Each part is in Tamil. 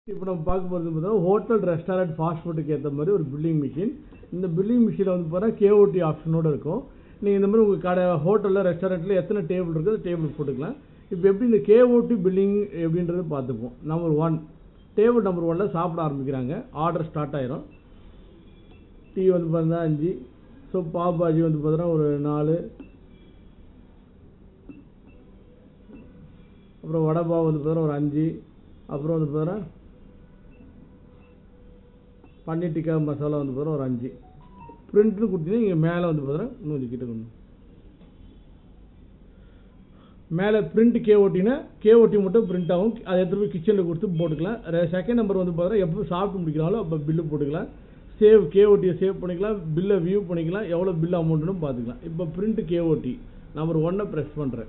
இப்போ நம்ம பார்க்க போகிறது பார்த்தீங்கன்னா ஹோட்டல் ரெஸ்டாரண்ட் ஃபாஸ்ட் ஃபுட்டுக்கு ஏற்ற மாதிரி ஒரு பில்லிங் மிஷின் இந்த பில்லிங் மிஷினில் வந்து பார்த்தா கேஓடி ஆப்ஷனோட இருக்கும் நீங்கள் இந்த மாதிரி உங்கள் கடை ஹோட்டலில் ரெஸ்டாரண்ட்டில் எத்தனை டேபிள் இருக்குது டேபிள் போட்டுக்கலாம் இப்போ எப்படி இந்த கேஓடி பில்லிங் எப்படின்றது பார்த்துப்போம் நம்பர் ஒன் டேபிள் நம்பர் ஒன்னில் சாப்பிட ஆரம்பிக்கிறாங்க ஆர்டர் ஸ்டார்ட் ஆயிரும் டீ வந்து பார்த்தீங்கன்னா அஞ்சு ஸோ பாவ் பாஜி வந்து பார்த்தீங்கன்னா ஒரு நாலு அப்புறம் வடை பாவ் வந்து பார்த்தீங்கன்னா ஒரு அஞ்சு அப்புறம் வந்து பார்த்தீங்கன்னா பன்னீர் டிக்கா மசாலா வந்து பார்த்தீங்கன்னா ஒரு அஞ்சு பிரிண்ட்னு கொடுத்தீங்கன்னா இங்கே மேலே வந்து பார்த்தீங்கன்னா இன்னும் கொஞ்சம் கிட்ட கொண்டு மேலே பிரிண்ட் கேஓட்டினா கேஓடி மட்டும் பிரிண்ட் ஆகும் அதை எடுத்துகிட்டு போய் கிச்சனில் கொடுத்து போட்டுக்கலாம் செகண்ட் நம்பர் வந்து பார்த்தீங்கன்னா எப்போ சாப்பிட்டு முடிக்கிறாங்களோ அப்போ பில்லு போட்டுக்கலாம் சேவ் கேஓடியை சேவ் பண்ணிக்கலாம் பில்லை வியூ பண்ணிக்கலாம் எவ்வளோ பில் அமௌண்ட்னு பார்த்துக்கலாம் இப்போ பிரிண்ட் கேஓடி நம்பர் ஒன்னை ப்ரெஸ் பண்ணுறேன்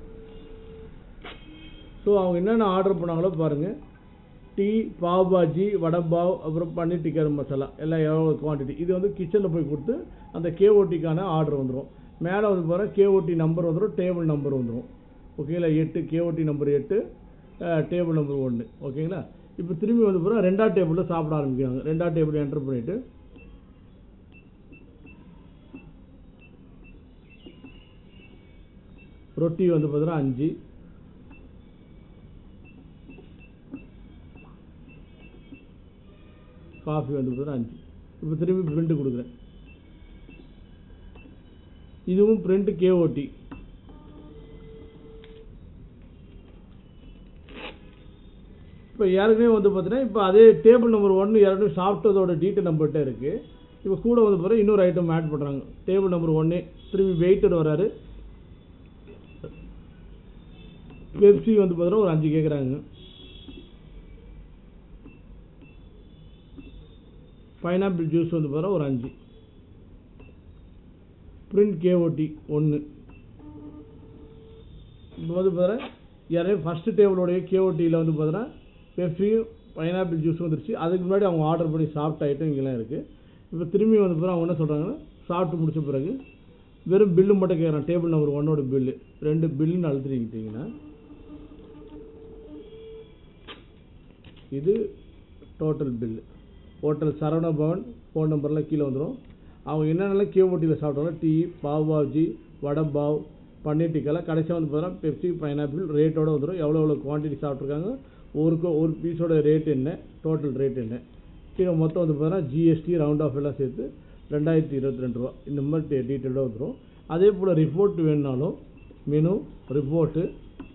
ஸோ அவங்க என்னென்ன ஆர்டர் பண்ணாங்களோ பாருங்கள் டீ பாவ் பாஜி வடை பாவ் அப்புறம் பன்னீர் டிக்கர் மசாலா எல்லாம் எவ்வளோ குவான்டிட்டி இது வந்து கிச்சனில் போய் கொடுத்து அந்த கேஓடிக்கான ஆர்டர் வந்துடும் மேலே வந்து பாருங்கள் கேஓடி நம்பர் வந்துடும் டேபிள் நம்பர் வந்துடும் ஓகேங்களா எட்டு கேஓடி நம்பர் எட்டு டேபிள் நம்பர் ஒன்று ஓகேங்களா இப்போ திரும்பி வந்து பாருங்கள் ரெண்டாவது டேபிளில் சாப்பிட ஆரம்பிக்கிறாங்க ரெண்டாவது டேபிள் என்டர் பண்ணிவிட்டு ரொட்டி வந்து பார்த்தீங்கன்னா அஞ்சு காஃபி வந்து பார்த்தீங்கன்னா அஞ்சு இப்போ திரும்பி பிரிண்ட் கொடுக்குறேன் இதுவும் பிரிண்ட் கேஓடி இப்போ ஏற்கனவே வந்து பார்த்தீங்கன்னா இப்போ அதே டேபிள் நம்பர் ஒன்று ஏற்கனவே சாப்பிட்டதோட டீட்டெயில் நம்பர்கிட்ட இருக்குது இப்போ கூட வந்து பார்த்தீங்கன்னா இன்னொரு ஐட்டம் ஆட் பண்ணுறாங்க டேபிள் நம்பர் ஒன்று திரும்பி வெயிட்டர் வராரு பெப்சி வந்து பார்த்தீங்கன்னா ஒரு அஞ்சு கேட்குறாங்க பைனாப்பிள் ஜூஸ் வந்து பார்த்தா ஒரு அஞ்சு பிரிண்ட் கேஓடி ஒன்று இப்போ வந்து பார்த்தா யாரையும் ஃபஸ்ட்டு டேபிளோடைய கேஓடியில் வந்து பார்த்தோன்னா பெப்சியும் பைனாப்பிள் ஜூஸ் வந்துருச்சு அதுக்கு முன்னாடி அவங்க ஆர்டர் பண்ணி சாப்பிட்ட ஐட்டம் இங்கெல்லாம் இருக்குது இப்போ திரும்பி வந்து பிறகு அவங்க என்ன சொல்கிறாங்கன்னா சாப்பிட்டு முடிச்ச பிறகு வெறும் பில்லு மட்டும் கேட்குறான் டேபிள் நம்பர் ஒன்னோட பில்லு ரெண்டு பில்லுன்னு அழுத்திக்கிட்டிங்கன்னா இது total bill hotel Saravana Bhavan phone நம்பர்லாம் கீழே வந்துடும் அவங்க என்னென்னலாம் கேஓடியில் சாப்பிட்டாலும் டீ பாவ் பாவ்ஜி வடை பாவ் பன்னீர் டிக்காலாம் கடைசியாக வந்து பார்த்தீங்கன்னா பெப்சி பைனாப்பிள் ரேட்டோட வந்துடும் எவ்வளோ எவ்வளோ குவான்டிட்டி சாப்பிட்ருக்காங்க ஒருக்கு ஒரு பீஸோட ரேட் என்ன டோட்டல் ரேட் என்ன கீழே மொத்தம் வந்து பார்த்தீங்கன்னா ஜிஎஸ்டி ரவுண்ட் ஆஃப் எல்லாம் சேர்த்து ரெண்டாயிரத்தி இருபத்தி ரெண்டு ரூபா இந்த மாதிரி டீட்டெயிலாக வந்துடும் அதே போல் ரிப்போர்ட் வேணுனாலும் மெனு ரிப்போர்ட்டு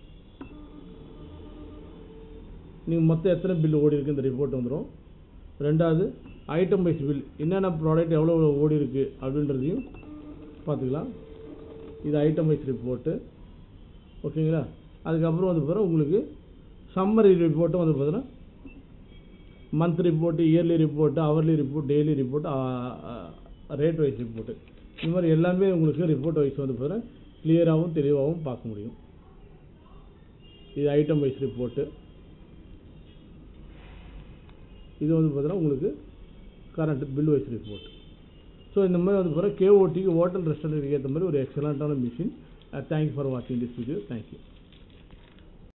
நீங்கள் மொத்தம் எத்தனை பில் ஓடி இருக்கு இந்த ரிப்போர்ட் வந்துடும் ரெண்டாவது ஐட்டம் வைஸ் பில் என்னென்ன ப்ராடக்ட் எவ்வளோ எவ்வளோ ஓடி இருக்கு அப்படின்றதையும் பார்த்துக்கலாம் இது ஐட்டம் வைஸ் ரிப்போர்ட்டு ஓகேங்களா அதுக்கப்புறம் வந்து பார்த்தா உங்களுக்கு சம்மரி ரிப்போர்ட்டும் வந்து பார்த்தீங்கன்னா month report yearly report hourly report daily report rate wise report இந்த மாதிரி எல்லாமே உங்களுக்கு ரிப்போர்ட் வைஸ் வந்து பார்த்தீங்கன்னா கிளியராகவும் தெளிவாகவும் பார்க்க முடியும் இது ஐட்டம் வைஸ் ரிப்போர்ட்டு இது வந்து பார்த்தீங்கன்னா உங்களுக்கு current bill wise report so இந்த மாதிரி வந்து பார்த்தீங்கன்னா கேஓடிக்கு ஹோட்டல் ரெஸ்டாரண்ட்டுக்கு ஏற்ற மாதிரி ஒரு எக்ஸலண்ட்டான மிஷின் தேங்க்யூ ஃபார் வாட்சிங் திஸ் வீடியோ தேங்க்யூ